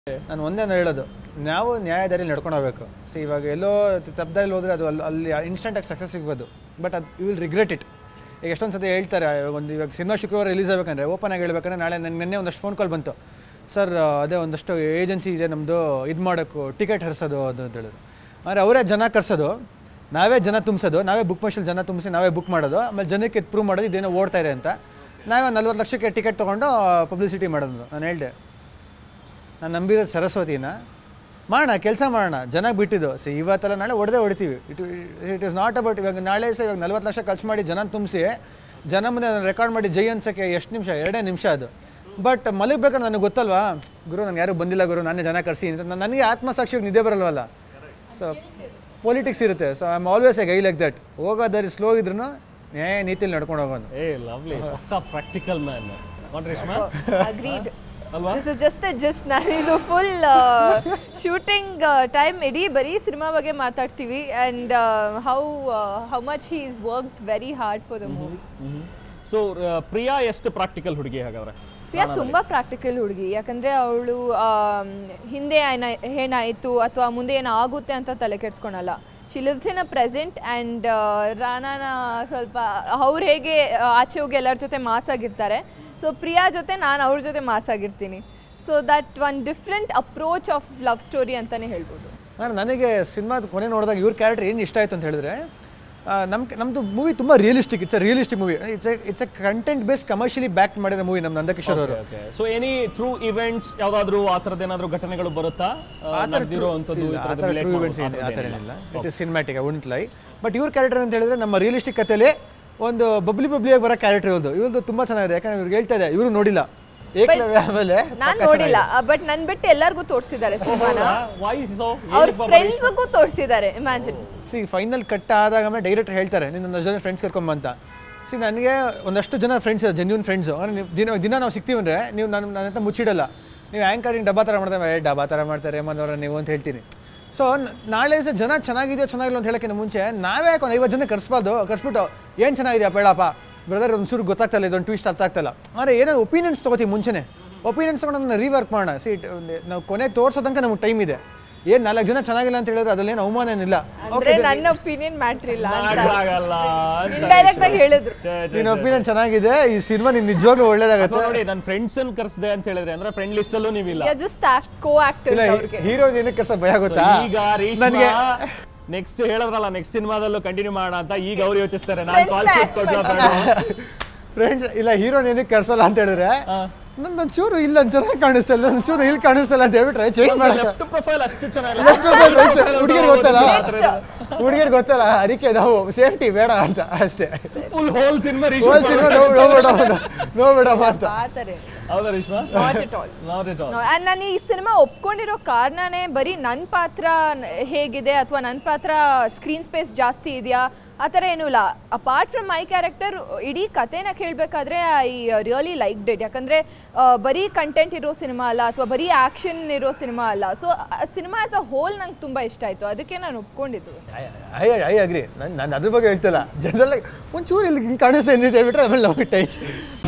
ನಾನು ಒಂದೇ ಹೇಳೋದು ನಾವು ನ್ಯಾಯದಾರಿ ನಡ್ಕೊಂಡು ಹೋಗ್ಬೇಕು ಸೊ ಇವಾಗ ಎಲ್ಲೋ ತಪ್ಪದಲ್ಲಿ ಹೋದ್ರೆ ಅದು ಅಲ್ಲಿ ಅಲ್ಲಿ ಇನ್ಸ್ಟೆಂಟಾಗಿ ಸಕ್ಸಸ್ ಸಿಗ್ಬೋದು ಬಟ್ ಅದು ಯು ವಿಲ್ ರಿಗ್ರೆಟ್ ಇಟ್ ಈಗ ಎಷ್ಟೊಂದು ಸತಿ ಹೇಳ್ತಾರೆ ಒಂದು ಇವಾಗ ಸಿನಿಮಾ ಶುಕ್ರವಾರ ರಿಲೀಸ್ ಆಗಬೇಕಂದ್ರೆ ಓಪನ್ ಆಗಿ ಹೇಳ್ಬೇಕಂದ್ರೆ ನಾಳೆ ನನಗೆ ನಿನ್ನೆ ಒಂದಷ್ಟು ಫೋನ್ ಕಾಲ್ ಬಂತು ಸರ್ ಅದೇ ಒಂದಷ್ಟು ಏಜೆನ್ಸಿ ಇದೆ ನಮ್ಮದು ಇದು ಮಾಡೋಕ್ಕೂ ಟಿಕೆಟ್ ಹರಿಸೋದು ಅದು ಅಂತ ಹೇಳಿದ್ರು ಅಂದರೆ ಅವರೇ ಜನ ಕರ್ಸೋದು ನಾವೇ ಜನ ತುಂಬಿಸೋದು ನಾವೇ ಬುಕ್ ಮಷಿಲ್ ಜನ ತುಂಬಿಸಿ ನಾವೇ ಬುಕ್ ಮಾಡೋದು ಆಮೇಲೆ ಜನಕ್ಕೆ ಪ್ರೂವ್ ಮಾಡೋದು ಇದೇನೋ ಓಡ್ತಾ ಇದೆ ಅಂತ ನಾವೇ ನಲ್ವತ್ತು ಲಕ್ಷಕ್ಕೆ ಟಿಕೆಟ್ ತೊಗೊಂಡು ಪಬ್ಲಿಸಿಟಿ ಮಾಡೋದು ನಾನು ಹೇಳಿದೆ ನಾನು ನಂಬಿರೋದು ಸರಸ್ವತಿನ ಮಾಡೋಣ ಕೆಲಸ ಮಾಡೋಣ ಜನಕ್ಕೆ ಬಿಟ್ಟಿದ್ದು ಸಿ ಇವತ್ತೆಲ್ಲ ನಾಳೆ ಹೊಡೆದೇ ಹೊಡಿತೀವಿ it it is not about ಇವಾಗ ನಾಳೆ ಸಹ ಇವಾಗ ನಲ್ವತ್ತು ಲಕ್ಷ ಖರ್ಚು ಮಾಡಿ ಜನ ತುಂಬಿಸಿ ಜನ ಮುಂದೆ ರೆಕಾರ್ಡ್ ಮಾಡಿ ಜೈ ಅನ್ಸೋಕ್ಕೆ ಎಷ್ಟು ನಿಮಿಷ ಎರಡೇ ನಿಮಿಷ ಅದು ಬಟ್ ಮಲಗಬೇಕಾದ್ರೆ ನನಗೆ ಗೊತ್ತಲ್ವಾ ಗುರು ನಾನು ಯಾರು ಬಂದಿಲ್ಲ ಗುರು ನಾನೇ ಜನ ಕರ್ಸಿ ಅಂತ ನಾನ್- ನನಗೆ ಆತ್ಮಸಾಕ್ಷಿಗೆ ನಿದ್ದೆ ಬರಲ್ವಲ್ಲ ಸೊ ಪೊಲಿಟಿಕ್ಸ್ ಇರುತ್ತೆ so I am always a guy like that ಹೋಗೋದಾರಿ ಸ್ಲೋ ಇದ್ರೂ ನ್ಯಾಯ ನೀತಿಲಿ ನಡ್ಕೊಂಡು ಹೋಗೋದು ಏ ಲವ್ಲಿ ಪಕ್ಕಾ practical man not Reshma agreed ಅಲ್ವಾ? This is just a just ನಾನಿದು ಫುಲ್ ಶೂಟಿಂಗ್ ಟೈಮ್ ಇಡೀ ಬರೀ ಸಿನಿಮಾ ಬಗ್ಗೆ ಮಾತಾಡ್ತೀವಿ and how how much he is work very hard for the movie so Priya ಎಷ್ಟು ಪ್ರಾಕ್ಟಿಕಲ್ ಹುಡುಗಿ ಹಾಗಾದ್ರೆ ಪ್ರಿಯಾ ತುಂಬ ಪ್ರಾಕ್ಟಿಕಲ್ ಹುಡುಗಿ ಯಾಕಂದರೆ ಅವಳು ಹಿಂದೆ ಏನ ಏನಾಯಿತು ಅಥವಾ ಮುಂದೆ ಏನಾಗುತ್ತೆ ಅಂತ ತಲೆ ಕೆಡ್ಸ್ಕೊಳಲ್ಲ she lives in a present and ರಾನಾನ ಸ್ವಲ್ಪ ಅವ್ರು ಹೇಗೆ ಆ, ಆಚೆ ಹೋಗಿ ಎಲ್ಲರ ಜೊತೆ ಮಾಸ್ ಆಗಿರ್ತಾರೆ ಸೊ ಪ್ರಿಯಾ ಜೊತೆ ನಾನು ಅವ್ರ ಜೊತೆ ಮಾಸ್ ಆಗಿರ್ತೀನಿ so that one different approach of love story ಅಂತಲೇ ಹೇಳ್ಬೋದು ನಾನು ನನಗೆ ಸಿನಿಮಾದ ಕೊನೆ ನೋಡಿದಾಗ ಇವ್ರ ಕ್ಯಾರೆಕ್ಟರ್ ಏನು ಇಷ್ಟ ಆಯ್ತು ಅಂತ ಹೇಳಿದ್ರೆ ನಮ್ಮ ನಮ್ಮದು ಮೂವಿ ತುಂಬ realistic it's a realistic movie it's a it's a content base commercially back ಮಾಡಿರೋ ಮೂವಿ ನಮ್ಮ ನಂದಕಿಶೋರ್ ಅವರು okay so any true events ಯಾವ್ದಾದ್ರು ಆ ಥರದ್ದು ಏನಾದ್ರು ಘಟನೆಗಳು ಬರುತ್ತಾ ನಡೆದಿರೋ ಅಂಥದ್ದು ಈ ಥರದ್ದು relate ಮಾಡೋದು, ಆ ಆ ಥರ ಥರದ್ದು ಏನಿಲ್ಲ. ಏನಿಲ್ಲ ಇಟ್ ಇಸ್ ಸಿನಿಮ್ಯಾಟಿಕ್ ಉಂಟ್ ಲೈ ಬಟ್ ಇವ್ರ ಕ್ಯಾರೆಕ್ಟರ್ ಅಂತ ಹೇಳಿದ್ರೆ ನಮ್ಮ ರಿಯಲಿಸ್ಟಿಕ್ ಕಥೆಯಲ್ಲಿ ಒಂದು ಬಬ್ಲಿ ಬಬ್ಲಿಯಾಗಿ ಬರೋ ಕ್ಯಾರೆಕ್ಟರ್ ಇವ್ರದ್ದು ಇವ್ರದ್ದು ತುಂಬ ಚೆನ್ನಾಗಿದೆ ಯಾಕಂದ್ರೆ ಇವ್ರಿಗೆ ಹೇಳ್ತಾ ಇದೆ ಇವರು ನೋಡಿಲ್ಲ ಏಕಲವ್ಯ ಆಮೇಲೆ ನಾನು ನೋಡಿಲ್ಲ ಬಟ್ ನನ್ನ ಬಿಟ್ಟು ಎಲ್ಲರಿಗೂ ತೋರಿಸಿದ್ದಾರೆ ಸಿನಿಮಾನ ಹೌದಾ? Why so? ಅವ್ರ ಏನಕ್ಕೆ ಪಾಪ ಫ್ರೆಂಡ್ಸ್ಗೂ ತೋರಿಸಿದ್ದಾರೆ ಇಮ್ಯಾಜಿನ್ ಸಿ ಫೈನಲ್ ಕಟ್ ಆದಾಗ ಆಮೇಲೆ ಡೈರೆಕ್ಟರ್ ಹೇಳ್ತಾರೆ ನೀನು ಒಂದಷ್ಟು ಜನ ಫ್ರೆಂಡ್ಸ್ ಕರ್ಕೊಂಬಂತ ಸಿ ನನಗೆ ಒಂದಷ್ಟು ಜನ ಫ್ರೆಂಡ್ಸ್ ಜೆನ್ಯೂನ್ ಫ್ರೆಂಡ್ಸು ನೀವು ದಿನ ದಿನ ನಾವು ಸಿಗ್ತೀವಂದ್ರೆ ನೀವು ನಾನು ನನ್ನ ಹತ್ರ ಮುಚ್ಚಿಡಲ್ಲ ನೀವು ಆ್ಯಂಕರಿಂಗ್ ಡಬ್ಬಾ ಥರ ಮಾಡ್ತಾರೆ ಏ ಡಬ್ಬಾ ಥರ ಮಾಡ್ತಾರೆ ಮನೋರ ನೀವು ಅಂತ ಹೇಳ್ತೀನಿ ಸೊ ನಾಳೆ ಸಹ ಜನ ಚೆನ್ನಾಗಿದೆಯೋ ಚೆನ್ನಾಗಿಲ್ಲ ಅಂತ ಹೇಳೋಕ್ಕಿಂತ ಮುಂಚೆ ನಾವೇ ಯಾಕೆ ಒಂದು ಐವತ್ತು ಜನ ಕರ್ಸ್ಬಾರ್ದು ಕರ್ಸ್ಬಿಟ್ಟು ಏನು ಚೆನ್ನಾಗಿದೆಯಾ ಬೇಡಪ್ಪ ಬ್ರದರ್ ಒಂಚೂರು ಗೊತ್ತಾಗ್ತಲ್ಲ ಇದೊಂದು ಟ್ವಿಸ್ಟ್ ಅರ್ಥ ಆಗ್ತಲ್ಲ ಆದರೆ ಏನೋ ಒಪಿನಿಯನ್ಸ್ ತೊಗೋತೀವಿ ಮುಂಚೆನೇ ಒಪಿನಿಯನ್ಸ್ ತೊಗೊಂಡು ಅದನ್ನ ರೀವರ್ಕ್ ಮಾಡೋಣ ಸಿ ನಾವು ಕೊನೆ ತೋರ್ಸೋ ತನಕ ನಮಗೆ ಟೈಮ್ ಇದೆ ಏನು ನಾಲ್ಕು ಜನ ಚೆನ್ನಾಗಿಲ್ಲ ಅಂತ ಹೇಳಿದ್ರೆ ಅದ್ರಲ್ಲೇನು ಅವಮಾನ ಏನಿಲ್ಲ ಅಂದ್ರೆ ನನ್ನ ಒಪಿನಿಯನ್ ಮ್ಯಾಟ್ರ್ ಇಲ್ಲ ಮಾಡಕ್ಕಾಗಲ್ಲ ಅಂತ ಇಂಡೈರೆಕ್ಟ್ ಆಗಿ ಹೇಳಿದ್ರು ಛೇ, ಛೇ, ನಿನ್ನ ಒಪಿನಿಯನ್ ಚೆನ್ನಾಗಿದೆ ಈ ಸಿನಿಮಾ ನಿನ್ ನಿಜವಾಗ್ಲೂ ಒಳ್ಳೇದಾಗತ್ತೆ ಅಥವಾ ನೋಡಿ ನನ್ನ ಫ್ರೆಂಡ್ಸ್ ಅನ್ನು ಕರ್ಸ್ದೆ ಅಂತ ಹೇಳಿದ್ರೆ ಅಂದ್ರೆ ಫ್ರೆಂಡ್ ಲಿಸ್ಟ್ ಅಲ್ಲೂ ನೀವಿಲ್ಲ ಜಸ್ಟ್ ಕೋ ಆಕ್ಟರ್ ಇಲ್ಲ ಹೀರೋ ಏನಕ್ಕೆ ಕರ್ಸ ಭಯ So, ಗೊತ್ತಾ ಈಗ ನನಗೆ ನೆಕ್ಸ್ಟ್ ಹೇಳಿದ್ರಲ್ಲ ನೆಕ್ಸ್ಟ್ ಸಿನಿಮಾದಲ್ಲೂ ಕಂಟಿನ್ಯೂ ಮಾಡೋಣ ಅಂತ ಈಗ ಅವ್ರು ಯೋಚಿಸ್ತಾರೆ ನಾನು ಕಾಲ್ Friends ಶೀಟ್ ಕೊಡ್ಲಾ ಬೇಡ ಫ್ರೆಂಡ್ಸ್ ಇಲ್ಲ ಹೀರೋ ಏನಕ್ಕೆ ಕರ್ಸಲ್ಲ ಅಂತ ಹೇಳಿದ್ರೆ ನನ್ ಒಂಚೂರು ಇಲ್ಲ ಚೆನ್ನಾಗಿ ಕಾಣಿಸ್ತಲ್ಲ ಒಂಚೂರು ಇಲ್ಲಿ ಕಾಣಿಸ್ತಲ್ಲ ಅಂತ ಹೇಳ್ಬಿಟ್ರೆ ಚೇಂಜ್ ಮಾಡಲ್ಲ ಲೆಫ್ಟ್ ಪ್ರೊಫೈಲ್ ಅಷ್ಟು ಚೆನ್ನಾಗಿ ಹುಡುಗಿರ್ ಗೊತ್ತಲ್ಲ ಹುಡುಗಿರ್ ಗೊತ್ತಲ್ಲ ಅದಕ್ಕೆ ನಾವು ಸೇಫ್ಟಿ ಬೇಡ ಅಂತ ಅಷ್ಟೇ full whole cinema whole cinema ನೋಡ್ಬೇಡ ನೋಡ್ಬೇಡಮ್ಮ ಅಂತ ಆತರ ಹೌದಾ Reshma not at all not it all and ನಾನು ಈ ಸಿನಿಮಾ ಒಪ್ಕೊಂಡಿರೋ ಕಾರಣನೇ ಬರೀ ನನ್ನ ಪಾತ್ರ ನ- ಹೇಗಿದೆ ಅಥವಾ ನನ್ನ ಪಾತ್ರ ಸ್ಕ್ರೀನ್ ಸ್ಪೇಸ್ ಜಾಸ್ತಿ ಇದೆಯಾ ಆ ಥರ ಏನೂ ಇಲ್ಲ ಅಪಾರ್ಟ್ ಫ್ರಮ್ ಮೈ ಕ್ಯಾರೆಕ್ಟರ್ ಇಡೀ ಕಥೆನ ಕೇಳಬೇಕಾದ್ರೆ ಐ ರಿಯಲಿ ಲೈಕ್ ಡೆಡ್ ಯಾಕಂದರೆ ಬರೀ ಕಂಟೆಂಟ್ ಇರೋ ಸಿನಿಮಾ ಅಲ್ಲ ಅಥವಾ ಬರೀ ಆ್ಯಕ್ಷನ್ ಇರೋ ಸಿನಿಮಾ ಅಲ್ಲ so cinema as a whole ನಂಗೆ ತುಂಬ ಇಷ್ಟ ಆಯಿತು ಅದಕ್ಕೆ ನಾನು ಒಪ್ಕೊಂಡಿದ್ದು ಐ ಐ ಅಗ್ರಿ ನಾನು ನಾನು ಅದ್ರ ಬಗ್ಗೆ ಹೇಳ್ತಿಲ್ಲ ಜನರಲ್ ಒಂಚೂರು ಇಲ್ಲಿ ಹಿಂಗೆ ಕಾಣಿಸ್ತಾ ಅಂತ ಹೇಳ್ಬಿಟ್ರೆ ಆಮೇಲೆ ನಾವು ಟೈಮ್